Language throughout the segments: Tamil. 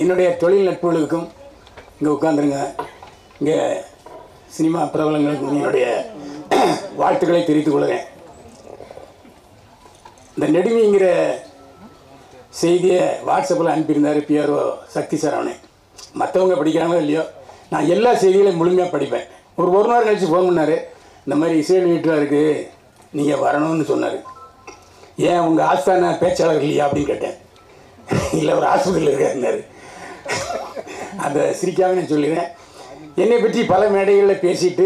என்னுடைய தொழில் நட்புகளுக்கும் இங்கே உட்காந்துருங்க இங்கே சினிமா பிரபலங்களுக்கும் என்னுடைய வாழ்த்துக்களை தெரிவித்துக் கொள்கிறேன் இந்த நெடுமிங்கிற செய்தியை வாட்ஸ்அப்பில் அனுப்பியிருந்தார் பிஆர்ஓ சக்தி சரவணன் மற்றவங்க படிக்கிறாங்களோ இல்லையோ நான் எல்லா செய்திகளையும் முழுமையாக படிப்பேன் ஒரு ஒரு நாள் கழிச்சு ஃபோன் பண்ணார் இந்த மாதிரி இசையல் வீட்டில் இருக்குது நீங்கள் வரணும்னு சொன்னார் ஏன் உங்கள் ஆஸ்தான பேச்சாளர் இல்லையா அப்படின்னு கேட்டேன் இல்லை ஒரு ஹாஸ்பிட்டலில் இருக்காருன்னாரு அதை சிரிக்காம நான் சொல்லிடுறேன் என்னை பற்றி பல மேடைகளில் பேசிட்டு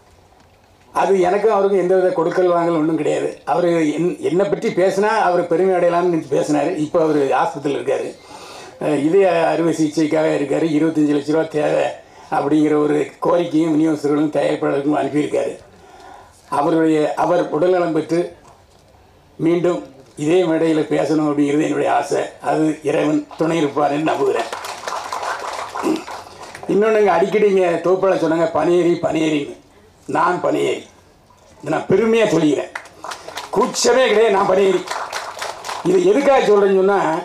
அது எனக்கும் அவருக்கும் எந்த வித கொடுக்கல் வாங்கல் ஒன்றும் கிடையாது அவர் என் என்னை பற்றி பேசினா அவர் பெருமை அடையலாம்னு பேசினார் இப்போ அவர் ஆஸ்பத்திரியில் இருக்கார் அஹ் இதய அறுவை சிகிச்சைக்காக இருக்கார் இருபத்தஞ்சி லட்ச ரூபா தேவை அப்படிங்கிற ஒரு கோரிக்கையும் விநியோகஸ்தர்களும் தயாரிப்பாளருக்கும் அனுப்பியிருக்காரு அவருடைய அவர் உடல்நலம் பெற்று மீண்டும் இதே மேடையில் பேசணும் அப்படிங்கிறது என்னுடைய ஆசை அது இறைவன் துணை இருப்பார்னு நம்புகிறேன் இன்னொன்றுங்க அடிக்கடி இங்கே தோப்பாளர் சொன்னாங்க பனியேறி பனியேறின்னு நான் பனியேறி இதை நான் பெருமையாக சொல்லிக்கிறேன் கூச்சமே கிடையாது நான் பனியேறி இது எதுக்காக சொல்கிறேன்னு சொன்னால்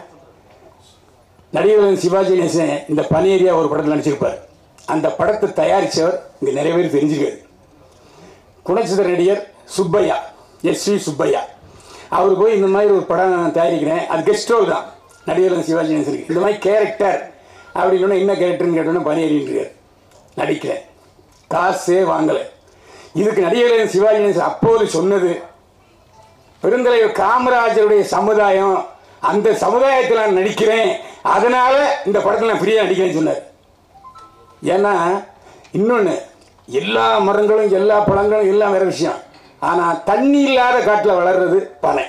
நடிகர் சிவாஜி கணேசன் இந்த பனியேரியா ஒரு படத்தில் நடிச்சிருப்பார் அந்த படத்தை தயாரித்தவர் இங்கே நிறைய பேர் தெரிஞ்சிருக்காரு குணச்சித்திர நடிகர் சுப்பையா எஸ் வி சுப்பையா அவர் போய் இந்த மாதிரி ஒரு படம் தயாரிக்கிறேன் அது கெஸ்ட் ரோல் தான் நடிகர் சிவாஜி கணேசனுக்கு இந்த மாதிரி கேரக்டர் அப்படின்னு என்ன கேரக்டர்னு கேட்டோன்னா பணியேறின்னு நடிக்கிறேன் காசே வாங்கலை இதுக்கு நடிகர் சிவாஜி கணேசன் அப்போது சொன்னது பெருந்தலைவர் காமராஜருடைய சமுதாயம் அந்த சமுதாயத்தில் நான் நடிக்கிறேன் அதனால இந்த படத்தில் நான் ஃப்ரீயாக நடிக்கிறேன்னு சொன்னார் ஏன்னா இன்னொன்று எல்லா மரங்களும் எல்லா பழங்களும் எல்லாம் வேற விஷயம் ஆனால் தண்ணி இல்லாத காட்டில் வளர்றது பனை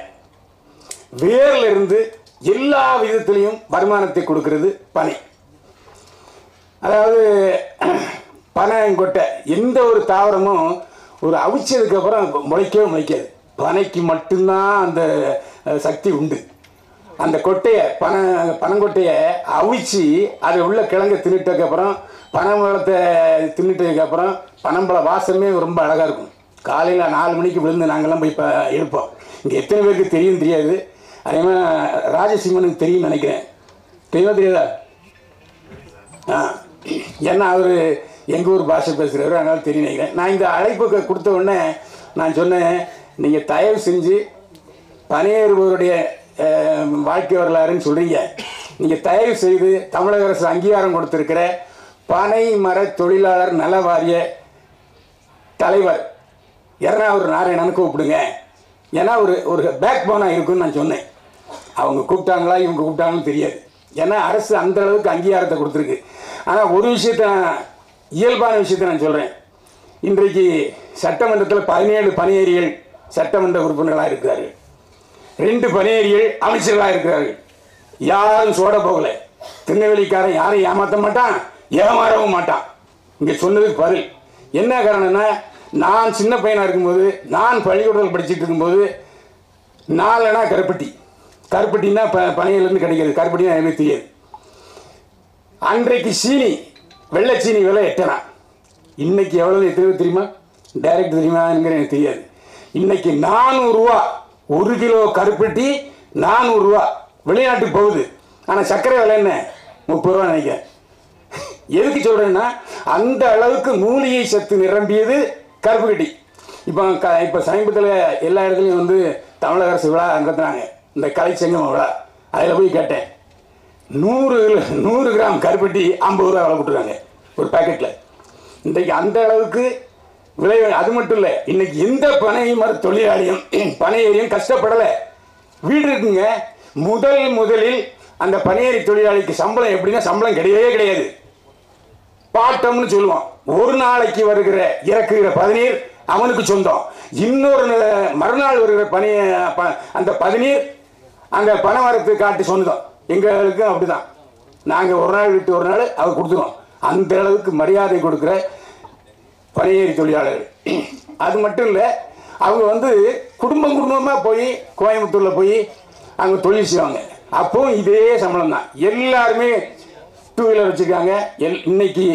வேர்ல இருந்து எல்லா விதத்திலையும் வருமானத்தை கொடுக்கிறது பனை அதாவது பனைங்கொட்டை எந்த ஒரு தாவரமும் ஒரு அவிச்சதுக்கு அப்புறம் முளைக்கவே முளைக்காது பனைக்கு மட்டும்தான் அந்த அஹ், சக்தி உண்டு அந்த கொட்டையை பனை பனங்கொட்டையை அவிச்சு அதை உள்ள கிழங்க தின்னுட்டதுக்கப்புறம் பனம்பழத்தை தின்னுட்டதுக்கப்புறம் பனம்பழ வாசமே ரொம்ப அழகாக இருக்கும் காலையில் நாலு மணிக்கு விழுந்து நாங்கள்லாம் போய் இப்போ எடுப்போம் இங்கே எத்தனை பேருக்கு தெரியும் தெரியாது அதே மாதிரி ராஜசிம்மனுக்கு தெரியும்னு நினைக்கிறேன் தெரியுமா தெரியாதா ஆ ஏன்னா அவர் எங்கள் ஊர் பாஷை பேசுகிறவர் அதனால தெரியும் நினைக்கிறேன் நான் இந்த அழைப்புக்கு கொடுத்த உடனே நான் சொன்னேன் நீங்கள் தயவு செஞ்சு பணியேறுபவருடைய அஹ், வாழ்க்கை வரலாறுன்னு சொல்கிறீங்க நீங்கள் தயவு செய்து தமிழக அரசு அங்கீகாரம் கொடுத்துருக்கிற பனை மர தொழிலாளர் நல வாரிய தலைவர் ஒரு நாராயணன் கூப்பிடுங்க ஏன்னா ஒரு ஒரு பேக் போனாக இருக்குன்னு நான் சொன்னேன் அவங்க கூப்பிட்டாங்களா இவங்க கூப்பிட்டாங்கன்னு தெரியாது ஏன்னா அரசு அந்த அளவுக்கு அங்கீகாரத்தை கொடுத்துருக்கு ஆனால் ஒரு விஷயத்தை நான் இயல்பான விஷயத்தை நான் சொல்கிறேன் இன்றைக்கு சட்டமன்றத்தில் பதினேழு பணியேறிகள் சட்டமன்ற உறுப்பினர்களாக இருக்கிறார்கள் ரெண்டு பணியேறிகள் அமைச்சர்களாக இருக்கிறார்கள் யாரும் சோட போகல திருநெல்வேலிக்காரன் யாரையும் ஏமாற்ற மாட்டான் ஏமாறவும் மாட்டான் இங்கே சொன்னதுக்கு பதில் என்ன காரணம்னா நான் சின்ன பையனாக இருக்கும்போது நான் பள்ளிக்கூடத்தில் படிச்சுட்டு இருக்கும்போது நாலனா கருப்பட்டி கருப்பட்டின்னா ப பனையிலேருந்து கிடைக்கிறது கருப்பட்டினா எனக்கு தெரியாது அன்றைக்கு சீனி வெள்ளை சீனி விலை எட்டனா இன்னைக்கு எவ்வளவு எத்தனை பேர் தெரியுமா டைரக்ட் தெரியுமாங்கிற எனக்கு தெரியாது இன்னைக்கு நானூறுரூவா ஒரு கிலோ கருப்பட்டி நானூறுரூவா வெளிநாட்டுக்கு போகுது ஆனால் சர்க்கரை விலை என்ன முப்பது ரூபா நினைக்கிறேன் எதுக்கு சொல்கிறேன்னா அந்த அளவுக்கு மூலிகை சத்து நிரம்பியது கருப்பு கட்டி இப்போ க இப்போ சமீபத்தில் எல்லா இடத்துலையும் வந்து தமிழக அரசு விழா நடத்துனாங்க இந்த கலைச்சங்கம் விழா அதில் போய் கேட்டேன் நூறு நூறு கிராம் கருப்பட்டி ஐம்பது ரூபா விலை போட்டுருக்காங்க ஒரு பேக்கெட்டில் இன்றைக்கு அந்த அளவுக்கு விலை அது மட்டும் இல்லை இன்னைக்கு எந்த பனை மர தொழிலாளியும் பனையேறியும் கஷ்டப்படலை வீடு இருக்குங்க முதல் முதலில் அந்த பனையேறி தொழிலாளிக்கு சம்பளம் எப்படின்னா சம்பளம் கிடையவே கிடையாது பாட்டம்னு சொல்லுவோம் ஒரு நாளைக்கு வருகிற இறக்குகிற பதநீர் அவனுக்கு சொந்தம் இன்னொரு ந- மறுநாள் வருகிற பனி ப- அந்த பதநீர் அங்க பனைமரத்து காட்டு சொந்தம் எங்களுக்கும் அப்படிதான் நாங்க ஒரு நாள் விட்டு ஒரு நாள் அவர் கொடுத்துருவோம் அந்த அளவுக்கு மரியாதை கொடுக்குற பணியேறி தொழிலாளர்கள் அது மட்டும் இல்லை அவங்க வந்து குடும்பம் குடும்பமாக போய் கோயம்புத்தூரில் போய் அங்கே தொழில் செய்வாங்க அப்பவும் இதே சம்பளம் தான் எல்லாருமே டூ வீலர் வச்சுருக்காங்க எல் இன்னைக்கு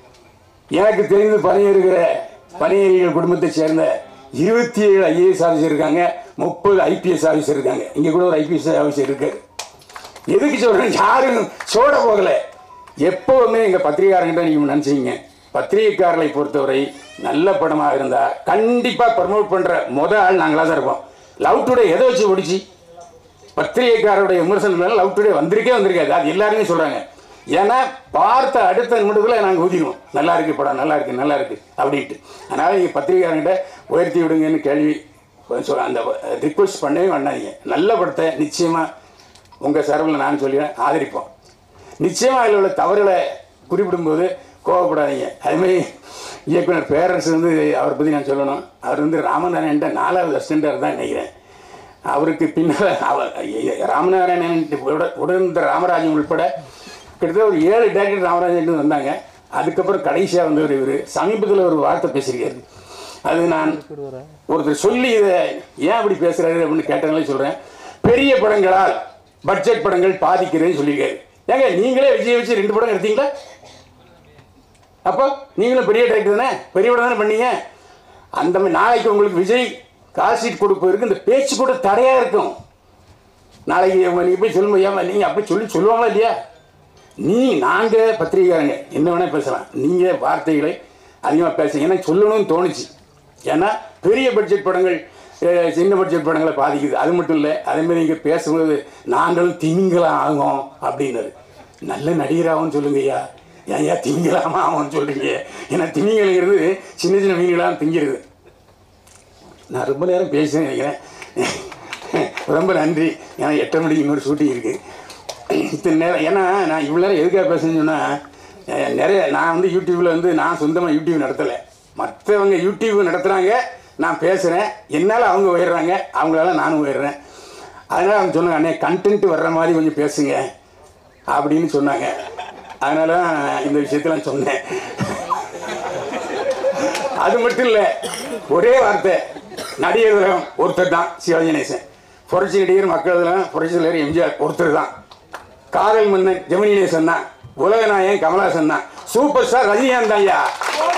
எனக்கு தெரிந்து பணியேறுகிற பணியேறிகள் குடும்பத்தை சேர்ந்த இருபத்தி ஏழு ஐஏஎஸ் ஆஃபீஸர் இருக்காங்க முப்பது ஐபிஎஸ் ஆஃபீஸர் இருக்காங்க இங்கே கூட ஒரு ஐபிஎஸ் ஆஃபீஸர் இருக்காரு எதுக்கு சொல்கிறேன் யாரும் சோட போகலை எப்போவுமே எங்கள் பத்திரிகாரங்கிட்ட நீங்கள் நினச்சிங்க பத்திரிகைக்காரர்களை பொறுத்தவரை நல்ல படமாக இருந்தால் கண்டிப்பாக ப்ரமோட் பண்ணுற முத ஆள் நாங்களாக தான் இருப்போம் லவ் டுடே எதை வச்சு ஓடிச்சு பத்திரிகைக்காரருடைய விமர்சனம் மேலே லவ் டுடே வந்திருக்கே வந்திருக்காது அது எல்லாருமே சொல்கிறாங்க ஏன்னா பார்த்த அடுத்த நிமிடத்தில் நாங்கள் ஊதிடுவோம் நல்லா இருக்கு படம் நல்லா இருக்கு நல்லா இருக்கு அப்படின்ட்டு அதனால் நீங்கள் பத்திரிகையாளர்கிட்ட உயர்த்தி விடுங்கன்னு கேள்வி சொ- அந்த ரிக்வெஸ்ட் பண்ணவே வேண்டாதீங்க நல்ல படத்தை நிச்சயமாக உங்கள் சார்பில் நான் சொல்லிடுறேன் ஆதரிப்போம் நிச்சயமாக அதில் உள்ள தவறுகளை குறிப்பிடும்போது கோவப்படாதீங்க அதுமாரி இயக்குனர் பேரரசு வந்து அவரை பற்றி நான் சொல்லணும் அவர் வந்து ராமநாராயண்ட நாலாவது அசிஸ்டண்டாக தான் நினைக்கிறேன் அவருக்கு பின்னால் அவர் ராமநாராயணன் உட- உடன் இருந்த ராமராஜன் உள்பட கிட்டத்தட்ட ஒரு ஏழு டேரக்டர் ராமராஜன் வந்தாங்க அதுக்கப்புறம் கடைசியாக வந்தவர் இவர் சமீபத்தில் ஒரு வார்த்தை பேசியிருக்காரு அது நான் ஒருத்தர் சொல்லி இதை ஏன் அப்படி பேசுறாரு அப்படின்னு கேட்டனாலே சொல்கிறேன் பெரிய படங்களால் பட்ஜெட் படங்கள் பாதிக்கிறேன்னு சொல்லியிருக்காரு ஏங்க நீங்களே விஜய் வச்சு ரெண்டு படம் எடுத்தீங்களா அப்போ நீங்களும் பெரிய டைரக்டர் தானே பெரிய படம் தானே பண்ணீங்க அந்த மாதிரி நாளைக்கு உங்களுக்கு விஜய் கால் ஷீட் கொடுப்பதற்கு இந்த பேச்சு கூட தடையாக இருக்கும் நாளைக்கு நீங்கள் போய் சொல்லுங்க ஏமா நீங்கள் அப்படி சொல்லி சொல்லுவாங்களா இல்லையா நீ நாங்கள் பத்திரிகைக்காரங்க என்ன வேணால் பேசலாம் நீங்கள் வார்த்தைகளை அதிகமாக பேசுங்க எனக்கு சொல்லணும்னு தோணுச்சு ஏன்னா பெரிய பட்ஜெட் படங்கள் அஹ், சின்ன பட்ஜெட் படங்களை பாதிக்குது அது மட்டும் இல்லை அதேமாதிரி இங்கே பேசும்போது நாங்களும் திமிங்கலம் ஆகும் அப்படின்னாரு நல்ல நடிகராகவும் சொல்லுங்க ஐயா ஏன் ஐயா திமிங்கலாமா ஆகும்னு சொல்கிறீங்க ஏன்னா திமிங்கலங்கிறது சின்ன சின்ன மீன்களாக திங்கிறது நான் ரொம்ப நேரம் பேசுறேன் நினைக்கிறேன் ரொம்ப நன்றி ஏன்னா எட்டரை மணிக்கு இன்னொரு ஷூட்டிங் இருக்குது இத்தனை நேரம் ஏன்னா நான் இவ்வளோ நேரம் எதுக்காக பேசுறேன்னு சொன்னால் நிறைய நான் வந்து யூடியூப்பில் வந்து நான் சொந்தமாக யூடியூப் நடத்தலை மற்றவங்க யூடியூப் நடத்துகிறாங்க நான் பேசுகிறேன் என்னால் அவங்க உயர்றாங்க அவங்களால நானும் உயர்றேன் அதனால் அவங்க சொன்னாங்க அண்ணே கண்டென்ட் வர்ற மாதிரி கொஞ்சம் பேசுங்க அப்படின்னு சொன்னாங்க அதனால தான் இந்த விஷயத்தெல்லாம் சொன்னேன் அது மட்டும் இல்லை ஒரே வார்த்தை நடிகர் திலகம் ஒருத்தர் தான் சிவாஜி கணேசன் புரட்சி நடிகர் மக்கள் திலகம் புரட்சி தலைவர் எம்ஜிஆர் ஒருத்தர் தான் காதல் மன்னன் ஜெமினி கணேசன் தான் உலக நாயகன் கமலஹாசன் தான் சூப்பர் ஸ்டார் ரஜினிகாந்த் தான் ஐயா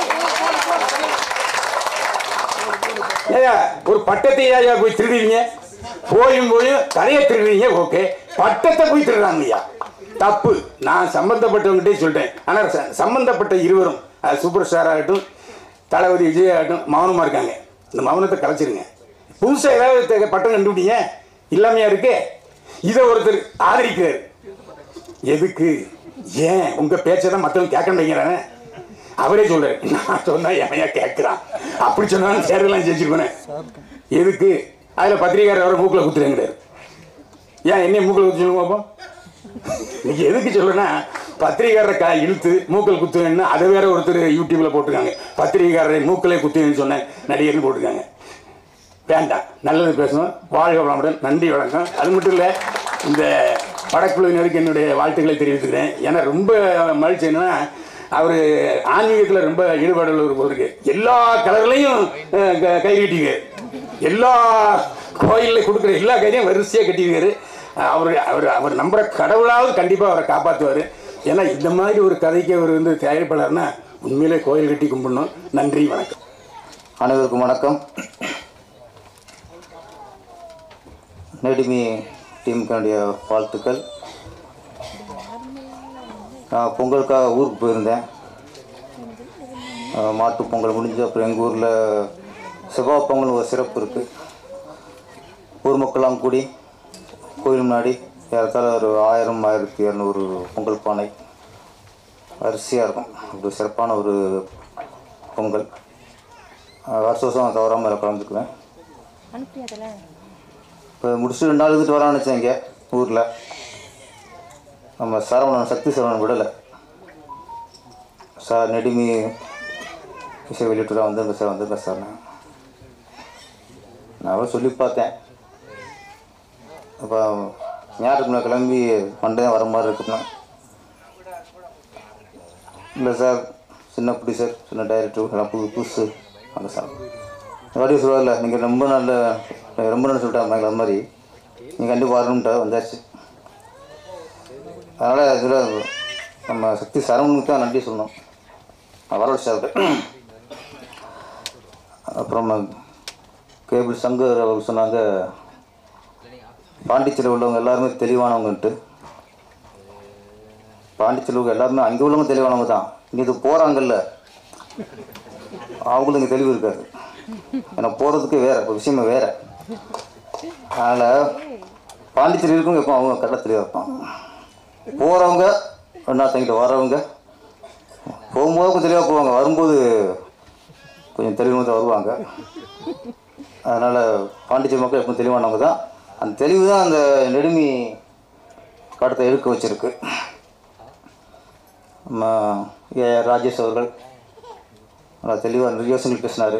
ஏய்யா, ஒரு பட்டத்தை ஐயா போய் திருடுவீங்க போயும் போயும் கதையை திருடுறீங்க ஓகே பட்டத்தை போய் திருடுறாங்க ஐயா தப்பு நான் சம்பந்தப்பட்டவங்ககிட்டே சொல்லிட்டேன் ஆனால் ச- சம்பந்தப்பட்ட இருவரும் அது சூப்பர் ஸ்டார் ஆகட்டும் தளபதி விஜய் ஆகட்டும் மௌனமாக இருக்காங்க இந்த மௌனத்தை கலைச்சிருங்க புதுசாக ஏதாவது தெ- பட்டம் கண்டுபிடிங்க இல்லாமையா இருக்கு இதை ஒருத்தர் ஆதரிக்கிறார் எதுக்கு ஏன் உங்க பேச்சை தான் மற்றவங்க கேட்க மாட்டேங்கிறானே அவரே சொல்றாரு நான் சொன்னா எமையா கேட்கிறான் அப்படி சொன்னாலும் சேரெல்லாம் செஞ்சுருப்பேன் எதுக்கு அதுல பத்திரிகாரர் அவரை மூக்கில் குத்துறேங்கிறாரு ஏன் என்னைய மூக்கில் குத்து சொல்லுங்க பார்ப்போம் இன்னைக்கு எதுக்கு சொல்லுன்னா பத்திரிகாரரை க இழுத்து மூக்கில் குத்துவேன்னு அதை வேற ஒருத்தர் யூடியூப்ல போட்டிருக்காங்க பத்திரிகாரரை மூக்கிலே குத்துவேன்னு சொன்ன நடிகர்னு போட்டிருக்காங்க வேண்டாம் நல்லது பேசணும் வாழ்க வளமுடன் நன்றி வணக்கம் அது மட்டும் இல்லை இந்த படக்குழுவினருக்கு என்னுடைய வாழ்த்துக்களை தெரிவித்துக்கிறேன் ஏன்னா ரொம்ப மகிழ்ச்சி என்னன்னா அவர் ஆன்மீகத்தில் ரொம்ப ஈடுபாடு உள்ளவர் போல் இருக்கு எல்லா கலர்லையும் அஹ், க- கை கட்டிக்காரு எல்லா கோயிலில் கொடுக்குற எல்லா கையிலையும் வரிசையாக கட்டியிருக்காரு அவர் அவர் அவர் நம்புற கடவுளாவது கண்டிப்பாக அவரை காப்பாற்றுவார் ஏன்னா இந்த மாதிரி ஒரு கதைக்கு அவர் வந்து தயாரிப்பாளர்னா உண்மையிலே கோயில் கட்டி கும்பிடணும் நன்றி வணக்கம் அனைவருக்கும் வணக்கம் நெடுமி டீமுக்கானுடைய வாழ்த்துக்கள் நான் பொங்கலுக்காக ஊருக்கு போயிருந்தேன் அஹ் மாட்டுப் பொங்கல் முடிஞ்சு அப்புறம் எங்கள் ஊரில் செவ்வாய் பொங்கல் ஒரு சிறப்பு இருக்குது ஊர் மக்கள்லாம் கூடி கோயில் முன்னாடி ஏறத்தாழ ஒரு ஆயிரம் ஆயிரத்தி இரநூறு பொங்கல் பானை அரிசியாக இருக்கும் ஒரு சிறப்பான ஒரு பொங்கல் அஹ் வருஷ வருஷம் தவறாமல் அதில் கலந்துக்குவேன் அனுப்பியாதல இப்போ முடிச்சுட்டு ரெண்டு நாள் இருந்துட்டு வரான்னு வச்சேன் இங்கே ஊரில் நம்ம சரவணன் சக்தி சரவணன் விடலை சார் நெடுமி இசை வெளியிட்டு வந்துருங்க சார் வந்துருங்க சார் நான் அவரை சொல்லி பார்த்தேன் இப்போ ஞாயிற்றுக்கிழமை கிளம்பி மண்டே வர மாதிரி இருக்குண்ணா இல்லை சார் சின்ன ப்ரொடியூசர் சின்ன டைரக்டர் எல்லாம் புது புதுசு வாங்க சார் வாடி சொல்லுவார்ல நீங்கள் ரொம்ப நல்ல ரொம்ப நல்ல சொல்லிட்டாங்க அது மாதிரி நீங்கள் கண்டிப்பாக வரணுன்ட்டு வந்தாச்சு அதனால் இதில் நம்ம சக்தி சரவணுக்கு தான் நன்றி சொல்லணும் வரவழைச்சாரு அப்புறம் கேபிள் சங்கர் அவர் சொன்னாங்க பாண்டிச்சேரி உள்ளவங்க எல்லாருமே தெளிவானவங்கன்ட்டு பாண்டிச்செல்வங்க எல்லாருமே அங்கே உள்ளவங்க தெளிவானவங்க தான் இங்கே இது போகிறாங்கல்ல அவங்களுக்கு இங்கே தெளிவு இருக்காது ஏன்னா போகிறதுக்கு வேற ஒரு விஷயமே வேற அதனால் பாண்டிச்சேரி இருக்கவங்க எப்போ அவங்க கரெக்டாக தெளிவாக இருப்பாங்க போகிறவங்க இன்னொருத்தங்கிட்ட வரவங்க போகும்போது கொஞ்சம் தெளிவாக போவாங்க வரும்போது கொஞ்சம் தெளிவாக தான் வருவாங்க அதனால் பாண்டிச்சேரி மக்கள் எப்பவும் தெளிவானவங்க தான் அந்த தெளிவு தான் அந்த நெடுமி படத்தை எடுக்க வச்சிருக்கு நம்ம ஏ ராஜேஷ் அவர்கள் நல்லா தெளிவாக நிறைய விஷயங்கள் பேசினார்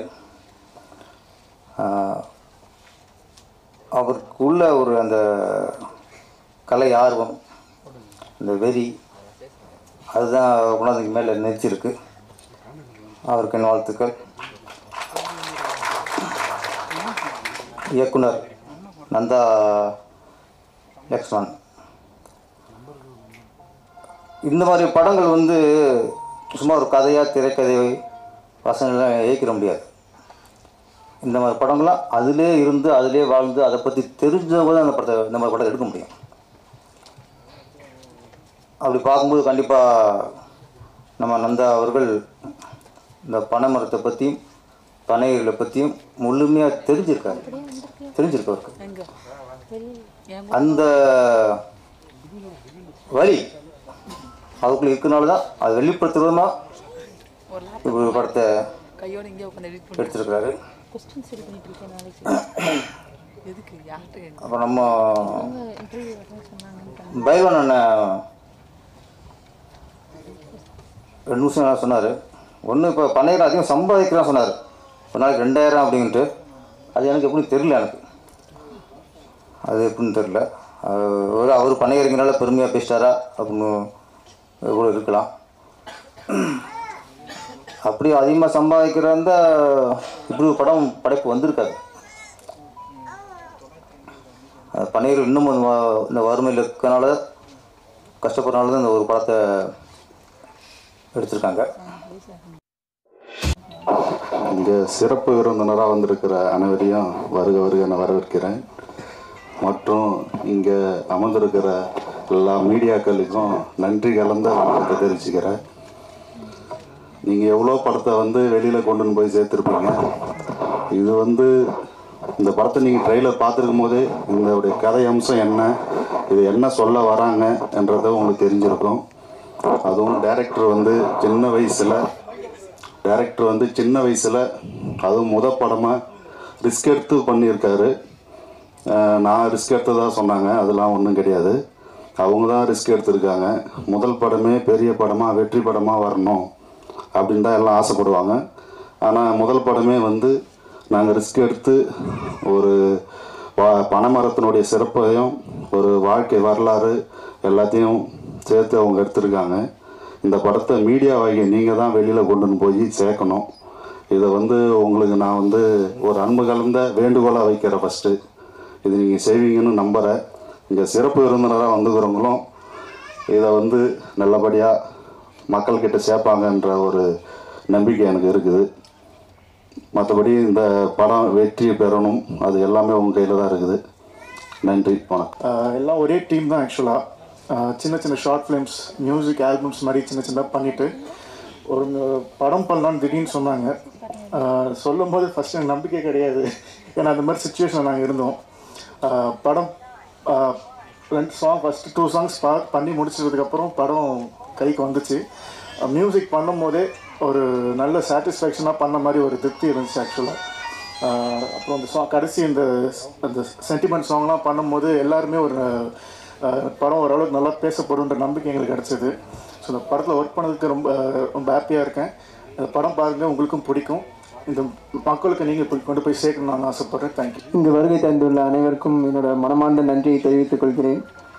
அவருக்குள்ள ஒரு அந்த கலை ஆர்வம் அந்த வெறி அதுதான் குணாதிக்கு மேலே நிறுத்தியிருக்கு அவருக்கு என் வாழ்த்துக்கள் இயக்குனர் நந்தா லக்ஷ்மண் இந்த மாதிரி படங்கள் வந்து சும்மா ஒரு கதையாக திரைக்கதை வசனங்கள்லாம் இயக்கிட முடியாது இந்த மாதிரி படங்கள்லாம் அதிலே இருந்து அதிலே வாழ்ந்து அதை பற்றி தெரிஞ்சவங்க தான் அந்த படத்தை இந்த மாதிரி படத்தை எடுக்க முடியும் அப்படி பார்க்கும்போது கண்டிப்பாக நம்ம நந்தா அவர்கள் இந்த பனைமரத்தை பற்றியும் பனைகளை பற்றியும் முழுமையாக தெரிஞ்சிருக்காரு தெரிஞ்சிருக்கு அவருக்கு அந்த வழி அதுக்குள்ளே இருக்கனால தான் அது வெளிப்படுத்துறதுமா இப்படி ஒரு படத்தை கையோட இங்கே உட்காந்து எடிட் பண்ணி எடுத்திருக்கிறாரு கொஸ்டின்ஸ் ரெடி பண்ணிட்டு இருக்கேன் நாளைக்கு எதுக்கு யார்கிட்ட அப்புறம் நம்ம இன்டர்வியூ வரணும்னு சொன்னாங்கன்னு பைவன் அண்ணன் ரெண்டு நிமிஷம் சொன்னார் ஒன்று இப்போ பன்னெண்டாயிரம் அதிகம் சம்பாதிக்கிறான் சொன்னார் ஒரு நாளைக்கு ரெண்டாயிரம் அப்படின்ட்டு அது எனக்கு எப்படி தெரியல எனக்கு அது எப்படின்னு தெரில ஒரு அவர் பணியறிஞரால பெருமையாக பேசிட்டாரா அப்படின்னு கூட இருக்கலாம் அப்படி அதிகமாக சம்பாதிக்கிறந்த இப்படி ஒரு படம் படைப்பு வந்திருக்காது அது பன்னீர் இன்னும் அந்த வ- இந்த வறுமையில் இருக்கனால கஷ்டப்படுறனால தான் இந்த ஒரு படத்தை எடுத்திருக்காங்க இங்கே சிறப்பு விருந்தினராக வந்திருக்கிற அனைவரையும் வருக வருக நான் வரவேற்கிறேன் மற்றும் இங்கே அமர்ந்திருக்கிற எல்லா மீடியாக்களுக்கும் நன்றி கலந்த வணக்கத்தை தெரிவிச்சுக்கிறேன் நீங்கள் எவ்வளோ படத்தை வந்து வெளியில் கொண்டுன்னு போய் சேர்த்துருப்பீங்க இது வந்து இந்த படத்தை நீங்கள் ட்ரெய்லர் பார்த்துருக்கும் போதே இதோடைய கதை அம்சம் என்ன இது என்ன சொல்ல வராங்க என்றதை உங்களுக்கு தெரிஞ்சிருக்கும் அதுவும் டைரக்டர் வந்து சின்ன வயசில் டைரக்டர் வந்து சின்ன வயசில் அதுவும் முத படமாக ரிஸ்க் எடுத்து பண்ணியிருக்காரு அஹ் நான் ரிஸ்க் எடுத்ததா சொன்னாங்க அதெல்லாம் ஒன்றும் கிடையாது அவங்க தான் ரிஸ்க் எடுத்திருக்காங்க முதல் படமே பெரிய படமாக வெற்றி படமாக வரணும் அப்படின்னு தான் எல்லாம் ஆசைப்படுவாங்க ஆனால் முதல் படமே வந்து நாங்கள் ரிஸ்க் எடுத்து ஒரு வா- பனைமரத்தினுடைய சிறப்பையும் ஒரு வாழ்க்கை வரலாறு எல்லாத்தையும் சேர்த்து அவங்க எடுத்திருக்காங்க இந்த படத்தை மீடியாவாகிய நீங்கள் தான் வெளியில் கொண்டுன்னு போய் சேர்க்கணும் இதை வந்து உங்களுக்கு நான் வந்து ஒரு அன்பு கலந்த வேண்டுகோளாக வைக்கிறேன் ஃபஸ்ட்டு இது நீங்கள் செய்வீங்கன்னு நம்புகிறேன் இங்கே சிறப்பு விருந்தினராக வந்துக்கிறவங்களும் இதை வந்து நல்லபடியாக மக்கள்கிட்ட சேர்ப்பாங்கன்ற ஒரு நம்பிக்கை எனக்கு இருக்குது மற்றபடி இந்த படம் வெற்றி பெறணும் அது எல்லாமே உங்கள் கையில் தான் இருக்குது நன்றி வணக்கம் ஆஹ் எல்லாம் ஒரே டீம் தான் ஆக்சுவலாக சின்ன சின்ன ஷார்ட் ஃபிலிம்ஸ் மியூசிக் ஆல்பம்ஸ் மாதிரி சின்ன சின்ன பண்ணிட்டு ஒரு ந- படம் பண்ணலான்னு திடீர்னு சொன்னாங்க ஆஹ் சொல்லும்போது ஃபஸ்ட்டு எனக்கு நம்பிக்கை கிடையாது ஏன்னா அந்த மாதிரி சுச்சுவேஷனில் நாங்கள் இருந்தோம் ஆஹ் படம் ஆஹ் ரெண்டு சாங் ஃபஸ்ட்டு டூ சாங்ஸ் பா பண்ணி முடிச்சதுக்கப்புறம் படம் கைக்கு வந்துச்சு மியூசிக் பண்ணும்போதே ஒரு நல்ல சாட்டிஸ்ஃபேக்ஷனாக பண்ண மாதிரி ஒரு திருப்தி இருந்துச்சு ஆக்சுவலாக ஆஹ் அப்புறம் அந்த சாங் கடைசி இந்த அந்த சென்டிமெண்ட் சாங்லாம் பண்ணும்போது எல்லாருமே ஒரு ஆஹ் படம் ஓரளவுக்கு நல்லா பேசப்படுன்ற நம்பிக்கை எங்களுக்கு கிடச்சிது ஸோ இந்த படத்தில் ஒர்க் பண்ணதுக்கு ரொம்ப ரொம்ப ஹாப்பியாக இருக்கேன் இந்த படம் பாருங்கள் உங்களுக்கும் பிடிக்கும் இந்த மக்களுக்கு நீங்கள் இப்படி கொண்டு போய் சேர்க்கணும்னு நான் ஆசைப்பட்றேன் தேங்க்யூ இங்கு வருகை தந்துள்ள அனைவருக்கும் என்னோட மனமார்ந்த நன்றியை தெரிவித்துக் கொள்கிறேன்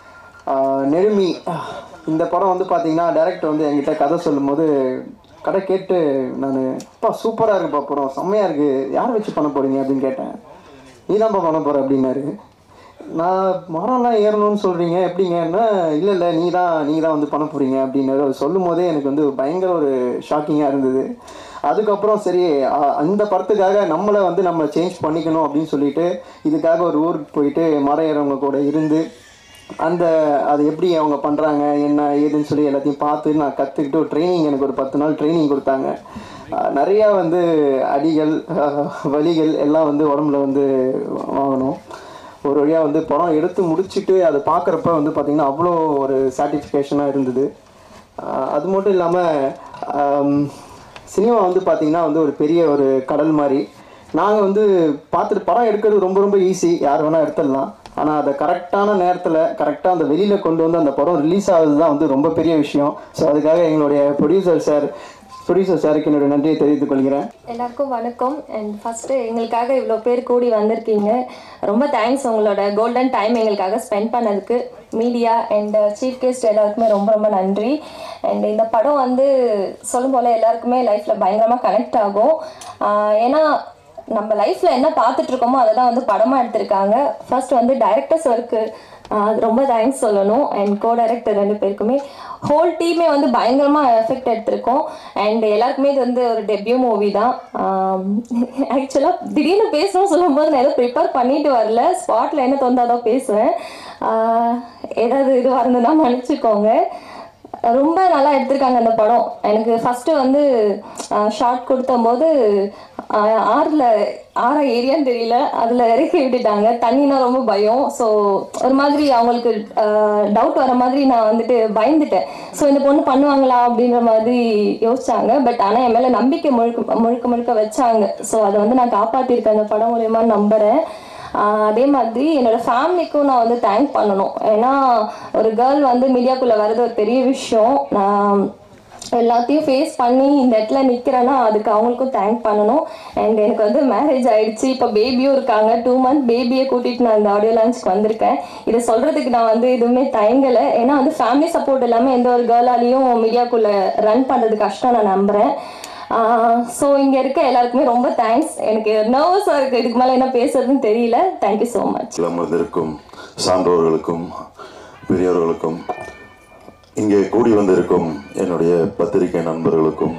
ஆஹ் நெருமி ஆஹ் இந்த படம் வந்து பார்த்தீங்கன்னா டேரக்டர் வந்து என்கிட்ட கதை சொல்லும்போது கதை கேட்டு நான் அப்பா சூப்பராக இருக்குப்பா படம் செம்மையாக இருக்குது யார் வச்சு பண்ண போகிறீங்க அப்படின்னு கேட்டேன் நீ தான்ப்பா பண்ண போகிற அப்படின்னாரு நான் மரம்லாம் ஏறணும்னு சொல்கிறீங்க எப்படிங்கன்னா இல்லை இல்லை நீ தான் நீங்கள் தான் வந்து பண்ண போகிறீங்க அப்படின்னாரு அவர் சொல்லும் போதே எனக்கு வந்து பயங்கர ஒரு ஷாக்கிங்காக இருந்தது அதுக்கப்புறம் சரி அ- அந்த படத்துக்காக நம்மளை வந்து நம்ம சேஞ்ச் பண்ணிக்கணும் அப்படின்னு சொல்லிட்டு இதுக்காக ஒரு ஊருக்கு போயிட்டு மரம் ஏறவங்க கூட இருந்து அந்த அது எப்படி அவங்க பண்ணுறாங்க என்ன ஏதுன்னு சொல்லி எல்லாத்தையும் பார்த்து நான் கற்றுக்கிட்டு ஒரு ட்ரைனிங் எனக்கு ஒரு பத்து நாள் ட்ரைனிங் கொடுத்தாங்க ஆஹ் நிறையா வந்து அடிகள் ஆஹ் வலிகள் எல்லாம் வந்து உடம்புல வந்து வாங்கணும் ஒரு வழியாக வந்து படம் எடுத்து முடிச்சுட்டு அதை பார்க்குறப்ப வந்து பார்த்திங்கன்னா அவ்வளோ ஒரு சாட்டிஸ்ஃபேக்ஷனாக இருந்தது ஆஹ் அது மட்டும் இல்லாமல் சினிமா வந்து பார்த்திங்கன்னா வந்து ஒரு பெரிய ஒரு கடல் மாதிரி நாங்கள் வந்து பார்த்துட்டு படம் எடுக்கிறது ரொம்ப ரொம்ப ஈஸி யார் வேணால் எடுத்துடலாம் ஆனால் அதை கரெக்டான நேரத்தில் கரெக்டாக அந்த வெளியில் கொண்டு வந்து அந்த படம் ரிலீஸ் ஆகுது தான் வந்து ரொம்ப பெரிய விஷயம் ஸோ அதுக்காக எங்களுடைய ப்ரொடியூசர் சார் ப்ரொடியூசர் சாருக்கு என்னுடைய நன்றியை தெரிவித்துக் கொள்கிறேன் எல்லாருக்கும் வணக்கம் அண்ட் ஃபஸ்ட்டு எங்களுக்காக இவ்வளோ பேர் கூடி வந்திருக்கீங்க ரொம்ப தேங்க்ஸ் உங்களோட கோல்டன் டைம் எங்களுக்காக ஸ்பெண்ட் பண்ணதுக்கு மீடியா அண்ட் சீஃப் கெஸ்ட் எல்லாருக்குமே ரொம்ப ரொம்ப நன்றி அண்ட் இந்த படம் வந்து சொல்லும் போல் எல்லாருக்குமே லைஃப்பில் பயங்கரமாக கனெக்ட் ஆகும் ஆஹ் ஏன்னா நம்ம லைஃப்பில் என்ன பார்த்துட்டு இருக்கோமோ அதை தான் வந்து படமாக எடுத்திருக்காங்க ஃபர்ஸ்ட் வந்து டைரக்டர்ஸ் ஒர்க்கு ரொம்ப தேங்க்ஸ் சொல்லணும் அண்ட் கோ டைரக்டர் ரெண்டு பேருக்குமே ஹோல் டீமே வந்து பயங்கரமாக எஃபெக்ட் எடுத்திருக்கோம் அண்ட் எல்லாருக்குமே இது வந்து ஒரு டெபியூ மூவி தான் ஆக்சுவலாக திடீர்னு பேசணும்னு சொல்லும்போது நான் எதுவும் ப்ரிப்பேர் பண்ணிட்டு வரல ஸ்பாட்டில் என்ன தோந்தாதான் பேசுவேன் ஆஹ் ஏதாவது இதுவாக இருந்ததுன்னா மன்னிச்சுக்கோங்க ரொம்ப நல்லா எடுத்திருக்காங்க அந்த படம் எனக்கு ஃபஸ்ட்டு வந்து ஷார்ட் கொடுத்தம்போது ஆறில் ஆறா ஏரியான்னு தெரியல அதில் இறக்கி விட்டுட்டாங்க தண்ணினா ரொம்ப பயம் ஸோ ஒரு மாதிரி அவங்களுக்கு டவுட் வர மாதிரி நான் வந்துட்டு பயந்துட்டேன் ஸோ இந்த பொண்ணு பண்ணுவாங்களா அப்படின்ற மாதிரி யோசிச்சாங்க பட் ஆனால் என் மேலே நம்பிக்கை முழுக்க முழுக்க முழுக்க வச்சாங்க ஸோ அதை வந்து நான் காப்பாற்றிருக்கேன் அந்த படம் மூலயமா நம்புகிறேன் ஆஹ் அதே மாதிரி என்னோட ஃபேமிலிக்கும் நான் வந்து தேங்க் பண்ணணும் ஏன்னா ஒரு கேர்ள் வந்து மீடியாக்குள்ளே வர்றது ஒரு பெரிய விஷயம் நான் எல்லாத்தையும் ஃபேஸ் பண்ணி இந்த இடத்துல நிற்கிறேன்னா அதுக்கு அவங்களுக்கும் தேங்க் பண்ணணும் அண்ட் எனக்கு வந்து மேரேஜ் ஆயிடுச்சு இப்போ பேபியும் இருக்காங்க டூ மந்த் பேபியை கூட்டிகிட்டு நான் இந்த ஆடியோ லான்ச்சுக்கு வந்திருக்கேன் இதை சொல்கிறதுக்கு நான் வந்து எதுவுமே தயங்கலை ஏன்னா வந்து ஃபேமிலி சப்போர்ட் இல்லாமல் எந்த ஒரு கேர்ளாலையும் மீடியாக்குள்ளே ரன் பண்ணுறது கஷ்டம் நான் நம்புகிறேன் ஸோ இங்கே இருக்க எல்லாருக்குமே ரொம்ப தேங்க்ஸ் எனக்கு நர்வஸாக இருக்குது இதுக்கு மேலே என்ன பேசுறதுன்னு தெரியல தேங்க்யூ ஸோ மச் அமர்ந்திருக்கும் சான்றோர்களுக்கும் பெரியவர்களுக்கும் இங்கே கூடி வந்திருக்கும் என்னுடைய பத்திரிகை நண்பர்களுக்கும்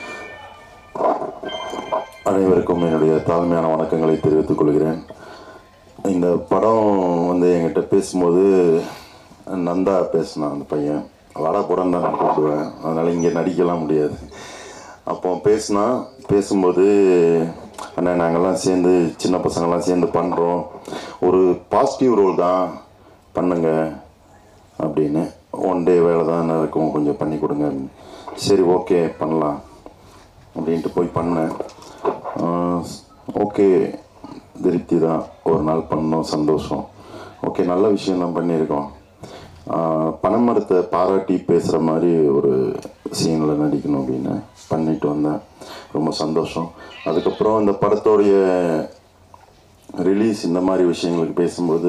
அனைவருக்கும் என்னுடைய தாழ்மையான வணக்கங்களை தெரிவித்துக் கொள்கிறேன் இந்த படம் வந்து என்கிட்ட பேசும்போது நந்தா பேசினான் அந்த பையன் வாடா புறம் தான் நான் கூப்பிடுவேன் அதனால் இங்கே நடிக்கலாம் முடியாது அப்போ பேசினா பேசும்போது அண்ணா நாங்கள்லாம் சேர்ந்து சின்ன பசங்கள்லாம் சேர்ந்து பண்ணுறோம் ஒரு பாசிட்டிவ் ரோல் தான் பண்ணுங்க அப்படின்னு ஒன் டே வேலை தான் இருக்கும் கொஞ்சம் பண்ணி கொடுங்க சரி ஓகே பண்ணலாம் அப்படின்ட்டு போய் பண்ணேன் ஓகே திருப்தி தான் ஒரு நாள் பண்ணோம் சந்தோஷம் ஓகே நல்ல விஷயம் தான் பண்ணியிருக்கோம் ஆஹ் பனைமரத்தை பாராட்டி பேசுகிற மாதிரி ஒரு சீனில் நடிக்கணும் அப்படின்னு பண்ணிட்டு வந்தேன் ரொம்ப சந்தோஷம் அதுக்கப்புறம் இந்த படத்தோடைய ரிலீஸ் இந்த மாதிரி விஷயங்களுக்கு பேசும்போது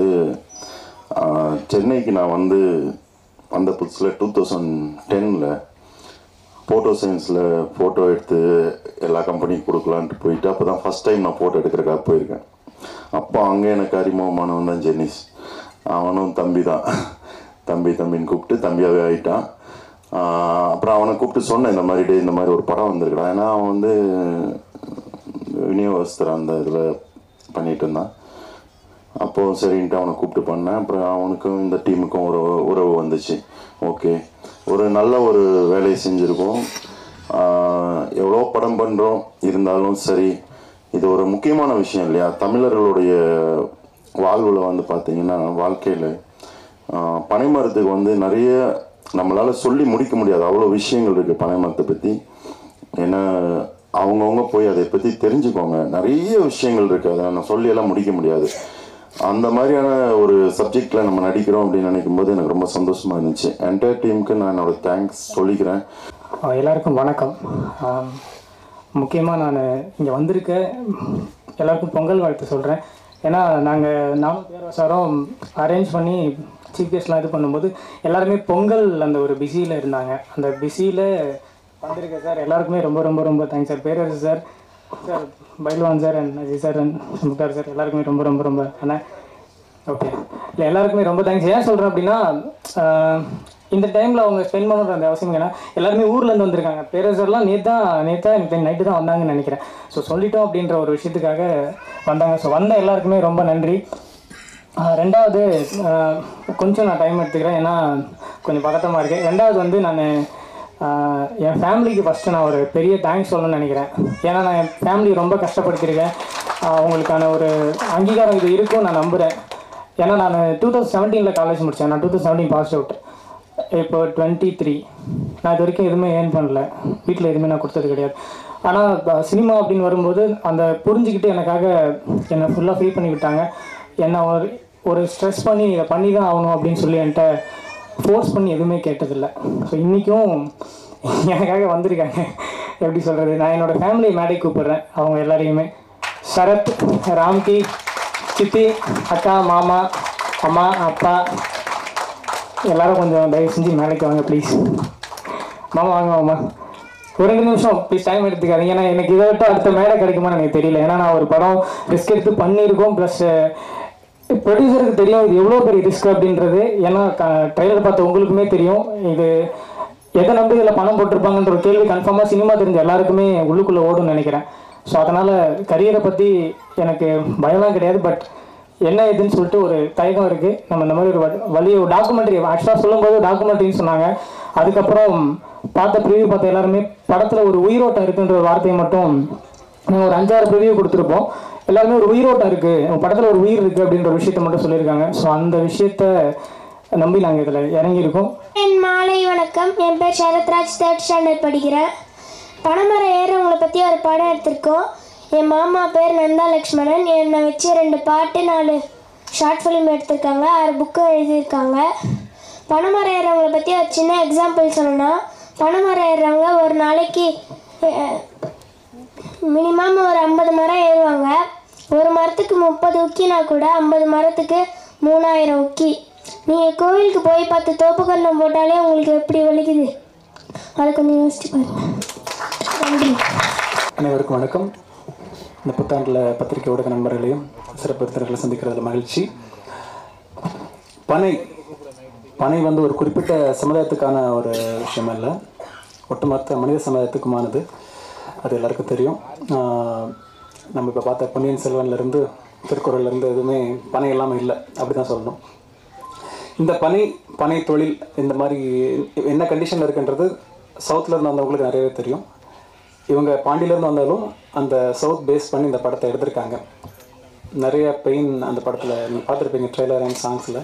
ஆஹ் சென்னைக்கு நான் வந்து வந்த புதுசில் டூ தௌசண்ட் டெனில் ஃபோட்டோ சயின்ஸில் ஃபோட்டோ எடுத்து எல்லா கம்பெனிக்கும் கொடுக்கலான்ட்டு போயிட்டு அப்போ தான் ஃபஸ்ட் டைம் நான் ஃபோட்டோ எடுக்கிறக்காக போயிருக்கேன் அப்போ அங்கே எனக்கு அறிமுகமானவன் தான் ஜென்னிஸ் அவனும் தம்பி தான் தம்பி தம்பின்னு கூப்பிட்டு தம்பியாகவே ஆகிட்டான் ஆஹ் அப்புறம் அவனை கூப்பிட்டு சொன்னேன் இந்த மாதிரி டே இந்த மாதிரி ஒரு படம் வந்திருக்கடா ஏன்னா அவன் வந்து விநியோகஸ்தர் அந்த இதில் பண்ணிட்டு இருந்தான் அப்போது சரின்ட்டு அவனை கூப்பிட்டு பண்ணேன் அப்புறம் அவனுக்கும் இந்த டீமுக்கும் ஒரு உறவு வந்துச்சு ஓகே ஒரு நல்ல ஒரு வேலையை செஞ்சுருக்கோம் ஆஹ் எவ்வளோ படம் பண்ணுறோம் இருந்தாலும் சரி இது ஒரு முக்கியமான விஷயம் இல்லையா தமிழர்களுடைய வாழ்வில் வந்து பார்த்திங்கன்னா வாழ்க்கையில் பனைமரத்துக்கு வந்து நிறைய நம்மளால் சொல்லி முடிக்க முடியாது அவ்வளோ விஷயங்கள் இருக்குது பனைமரத்தை பற்றி ஏன்னா அவங்கவுங்க போய் அதை பற்றி தெரிஞ்சுக்கோங்க நிறைய விஷயங்கள் இருக்குது அதை நான் சொல்லியெல்லாம் முடிக்க முடியாது அந்த மாதிரியான ஒரு சப்ஜெக்டில் நம்ம நடிக்கிறோம் அப்படின்னு நினைக்கும் போது எனக்கு ரொம்ப சந்தோஷமாக இருந்துச்சு என்டையர் டீமுக்கு நான் என்னோட தேங்க்ஸ் சொல்லிக்கிறேன் ஆஹ் எல்லாருக்கும் வணக்கம் முக்கியமாக நான் இங்கே வந்திருக்க எல்லாருக்கும் பொங்கல் வாழ்த்து சொல்கிறேன் ஏன்னா நாங்கள் நானும் பேரவசாரம் அரேஞ்ச் பண்ணி சீஃப் கெஸ்ட்லாம் இது பண்ணும்போது எல்லாருமே பொங்கல் அந்த ஒரு பிஸியில் இருந்தாங்க அந்த பிஸியில் வந்திருக்க சார் எல்லாருக்குமே ரொம்ப ரொம்ப ரொம்ப thanks sir Perarasu sir sir Pailwan sir and Ajay sir and Mukhtar sir எல்லாருக்குமே ரொம்ப ரொம்ப ரொம்ப அண்ணா ஓகே இல்லை எல்லாருக்குமே ரொம்ப தேங்க்ஸ் ஏன் சொல்கிறேன் அப்படின்னா ஆஹ் இந்த டைமில் அவங்க ஸ்பெண்ட் பண்ணுற அந்த அவசியம் ஏன்னா எல்லாருமே ஊர்லேருந்து வந்திருக்காங்க பேரரசர்லாம் நேற்று தான் நேற்று தான் எனக்கு நைட்டு தான் வந்தாங்கன்னு நினைக்கிறேன் ஸோ சொல்லிட்டோம் அப்படின்ற ஒரு விஷயத்துக்காக வந்தாங்க ஸோ வந்த எல்லாருக்குமே ரொம்ப நன்றி ஆஹ் ரெண்டாவது ஆஹ் கொஞ்சம் நான் டைம் எடுத்துக்கிறேன் ஏன்னா கொஞ்சம் பதட்டமாக இருக்குது ரெண்டாவது வந்து நான் என் ஃபேமிலிக்கு ஃபஸ்ட்டு நான் ஒரு பெரிய தேங்க்ஸ் சொல்லணும்னு நினைக்கிறேன் ஏன்னா நான் என் ஃபேமிலி ரொம்ப கஷ்டப்படுத்திருக்கேன் ஆஹ் அவங்களுக்கான ஒரு அங்கீகாரம் இது இருக்கும் நான் நம்புகிறேன் ஏன்னா நான் டூ தௌசண்ட் செவன்டீனில் காலேஜ் முடித்தேன் நான் two thousand seventeen pass out இப்போ டுவெண்ட்டி த்ரீ நான் இது வரைக்கும் எதுவுமே ஏர்ன் பண்ணல வீட்டில் எதுவுமே நான் கொடுத்தது கிடையாது ஆனால் சினிமா அப்படின்னு வரும்போது அந்த புரிஞ்சுக்கிட்டு எனக்காக என்னை ஃபுல்லாக ஃப்ரீ பண்ணி விட்டாங்க என்னை ஒரு ஒரு ஸ்ட்ரெஸ் பண்ணி இதை பண்ணி தான் ஆகணும் அப்படின்னு சொல்லி என்கிட்ட ஃபோர்ஸ் பண்ணி எதுவுமே கேட்டதில்லை ஸோ இன்றைக்கும் எனக்காக வந்திருக்காங்க எப்படி சொல்கிறது நான் என்னோடய ஃபேமிலி மேடை கூப்பிடுறேன் அவங்க எல்லாரையுமே சரத் ராம்கி சித்தி அக்கா மாமா அம்மா அப்பா எல்லாரும் கொஞ்சம் தயவு செஞ்சு மேலைக்கு வாங்க ப்ளீஸ் மாமா வாங்க மாமா ஒரு ரெண்டு நிமிஷம் ப்ளீஸ் டைம் எடுத்துக்காதீங்க ஏன்னா எனக்கு இதை விட்டு அடுத்த மேடை கிடைக்குமான்னு எனக்கு தெரியல ஏன்னா நான் ஒரு படம் ரிஸ்க் எடுத்து பண்ணியிருக்கோம் ப்ளஸ் ப்ரொடியூசருக்கு தெரியும் இது எவ்வளோ பெரிய ரிஸ்க் அப்படின்றது ஏன்னா ட்ரெய்லர் பார்த்த உங்களுக்குமே தெரியும் இது எதை நம்பி இதில் பணம் போட்டிருப்பாங்கன்ற ஒரு கேள்வி கன்ஃபார்மாக சினிமா தெரிஞ்ச எல்லாருக்குமே உள்ளுக்குள்ளே ஓடும்னு நினைக்கிறேன் ஸோ அதனால் கரியரை பற்றி எனக்கு பயம்லாம் கிடையாது பட் என்ன ஏதுன்னு சொல்லிட்டு ஒரு தயக்கம் இருக்குது நம்ம இந்த மாதிரி ஒரு வ- வழி ஒரு டாக்குமெண்ட்ரி ஆக்சுவலாக சொல்லும்போது டாக்குமெண்ட்ரின்னு சொன்னாங்க அதுக்கப்புறம் பார்த்த ப்ரிவியூ பார்த்த எல்லாருமே படத்தில் ஒரு உயிரோட்டம் இருக்குன்ற ஒரு வார்த்தையை மட்டும் நாங்கள் ஒரு அஞ்சாறு ப்ரிவியூ கொடுத்துருப்போம் எல்லாருமே ஒரு உயிரோட்டம் இருக்குது உங்கள் படத்தில் ஒரு உயிர் இருக்குது அப்படின்ற ஒரு விஷயத்த மட்டும் சொல்லியிருக்காங்க ஸோ அந்த விஷயத்த நம்பி நாங்கள் இதில் இறங்கியிருக்கோம் என் மாலை வணக்கம் என் பேர் சரத்ராஜ் தேர்ட் ஸ்டாண்டர்ட் படிக்கிறேன் பனைமரம் ஏறவங்களை பற்றி ஒரு படம் எடுத்திருக்கோம் என் மாமா பேர் நந்தா லக்ஷ்மணன் என்னை வச்சு ரெண்டு பாட்டு நாலு ஷார்ட் ஃபிலிம் எடுத்திருக்காங்க ஆறு புக்கும் எழுதியிருக்காங்க பனைமரம் ஏறவங்களை பற்றி ஒரு சின்ன எக்ஸாம்பிள் சொல்லணும்னா பனைமரம் ஏறுறவங்க ஒரு நாளைக்கு மினிமம் ஒரு ஐம்பது மரம் ஏறுவாங்க ஒரு மரத்துக்கு முப்பது உக்கினா கூட ஐம்பது மரத்துக்கு மூணாயிரம் உக்கி நீங்கள் கோவிலுக்கு போய் பத்து தோப்புக்கரணம் போட்டாலே உங்களுக்கு எப்படி வலிக்குது அதை கொஞ்சம் யோசிச்சு பாருங்க நன்றி அனைவருக்கும் வணக்கம் இந்த புத்தாண்டில் பத்திரிகை ஊடக நண்பர்களையும் சிறப்பு விருந்தினர்களை சந்திக்கிறதுல மகிழ்ச்சி பனை பனை வந்து ஒரு குறிப்பிட்ட சமுதாயத்துக்கான ஒரு விஷயம் இல்லை ஒட்டுமொத்த மனித சமுதாயத்துக்குமானது அது எல்லாருக்கும் தெரியும் ஆஹ் நம்ம இப்போ பார்த்த பொன்னியின் செல்வன்லேருந்து திருக்குறள்லேருந்து எதுவுமே பனை இல்லாமல் இல்லை அப்படி தான் சொல்லணும் இந்த பனை பனை தொழில் இந்த மாதிரி என்ன கண்டிஷனில் இருக்குன்றது சவுத்தில் இருந்து வந்தவங்களுக்கு நிறையவே தெரியும் இவங்க பாண்டியிலேருந்து வந்தாலும் அந்த சவுத் பேஸ் பண்ணி இந்த படத்தை எடுத்திருக்காங்க நிறைய பெயின் அந்த படத்தில் நீங்கள் பார்த்துருப்பீங்க ட்ரெய்லர் அண்ட் சாங்ஸில்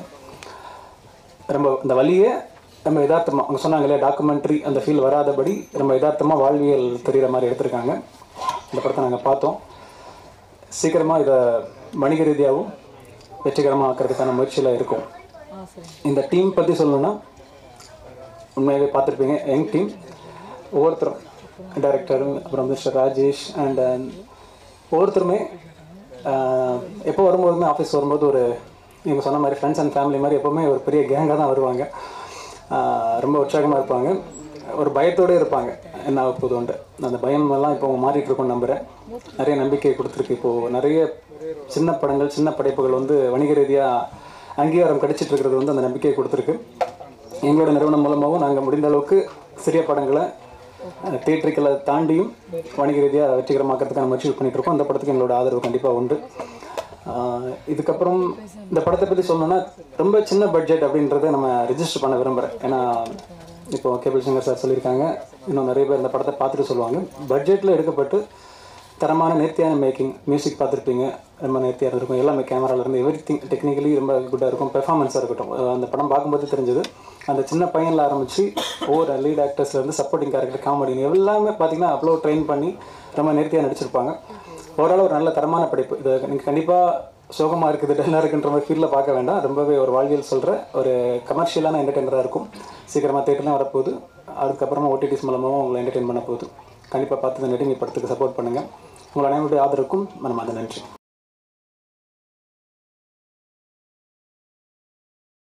ரொம்ப இந்த வழியை நம்ம யதார்த்தமாக அவங்க சொன்னாங்க இல்லையா டாக்குமெண்ட்ரி அந்த ஃபீல் வராதபடி நம்ம யதார்த்தமாக வாழ்வியல் தெரிகிற மாதிரி எடுத்திருக்காங்க இந்த படத்தை நாங்கள் பார்த்தோம் சீக்கிரமாக இதை வணிக ரீதியாகவும் வெற்றிகரமாக ஆக்கிறதுக்கான முயற்சியில் இருக்கும் இந்த டீம் பற்றி சொல்லணும்னா உண்மையாகவே பார்த்துருப்பீங்க யங் டீம் ஒவ்வொருத்தரும் டைரக்டர் அப்புறம் மிஸ்டர் ராஜேஷ் அண்ட் ஒவ்வொருத்தருமே ஆஹ், எப்போ வரும்போதுமே ஆஃபீஸ் வரும்போது ஒரு நீங்கள் சொன்ன மாதிரி ஃப்ரெண்ட்ஸ் அண்ட் ஃபேமிலி மாதிரி எப்போவுமே ஒரு பெரிய கேங்காக தான் வருவாங்க ஆஹ், ரொம்ப உற்சாகமாக இருப்பாங்க ஒரு பயத்தோடு இருப்பாங்க என்ன ஆக போதுண்டு அந்த பயம் எல்லாம் இப்போ மாறிட்டு இருக்கும்னு நம்புகிறேன் நிறைய நம்பிக்கை கொடுத்துருக்கு இப்போது நிறைய சின்ன படங்கள் சின்ன படைப்புகள் வந்து வணிக ரீதியாக அங்கீகாரம் கிடைச்சிட்டு இருக்கிறது வந்து அந்த நம்பிக்கையை கொடுத்துருக்கு எங்களோட நிறுவனம் மூலமாகவும் நாங்கள் முடிந்த அளவுக்கு சிறிய படங்களை தியேட்டருக்களை தாண்டியும் வணிக ரீதியாக வெற்றிகரமாக்கிறதுக்கான முயற்சிகள் பண்ணிட்டு இருக்கோம் அந்த படத்துக்கு எங்களோட ஆதரவு கண்டிப்பாக உண்டு ஆஹ் இதுக்கப்புறம் இந்த படத்தை பற்றி சொல்லணும்னா ரொம்ப சின்ன பட்ஜெட் அப்படின்றத நம்ம ரிஜிஸ்டர் பண்ண விரும்புகிறேன் ஏன்னா இப்போ கேபிள் சிங்கர் சார் சொல்லியிருக்காங்க இன்னும் நிறைய பேர் இந்த படத்தை பார்த்துட்டு சொல்லுவாங்க பட்ஜெட்டில் எடுக்கப்பட்டு தரமான நேர்த்தியான மேக்கிங் மியூசிக் பார்த்துருப்பீங்க ரொம்ப நேர்த்தியாக இருக்கும் எல்லாமே கேமரால இருந்து எவ்ரி திங் டெக்னிக்கலி ரொம்ப குட்டாக இருக்கும் பெர்ஃபார்மன்ஸாக இருக்கட்டும் அஹ் அந்த படம் பார்க்கும்போது தெரிஞ்சது அந்த சின்ன பையனில் ஆரம்பித்து ஒவ்வொரு லீட் ஆக்டர்ஸ்லேருந்து சப்போர்ட்டிங் கேரக்டர் காமெடி எல்லாமே பார்த்தீங்கன்னா அவ்வளோ ட்ரெயின் பண்ணி ரொம்ப நேர்த்தியாக நடிச்சிருப்பாங்க ஓவரால் ஒரு நல்ல தரமான படைப்பு இது நீங்கள் கண்டிப்பாக சோகமாக இருக்குது டல்லாக இருக்குன்ற மாதிரி ஃபீலில் பார்க்க வேண்டாம் ரொம்பவே ஒரு வாழ்வியல் சொல்கிற ஒரு கமர்ஷியலான என்டர்டெயினராக இருக்கும் சீக்கிரமாக தேட்டர்லாம் வரப்போகுது அதுக்கப்புறமா ஓடிடிஸ் மூலமாகவும் உங்களை என்டர்டெயின் பண்ண போகுது கண்டிப்பாக பார்த்து இந்த நெடுங்கி படத்துக்கு சப்போர்ட் பண்ணுங்கள் உங்கள் அனைவருடைய ஆதரவுக்கும் மனமார்ந்த நன்றி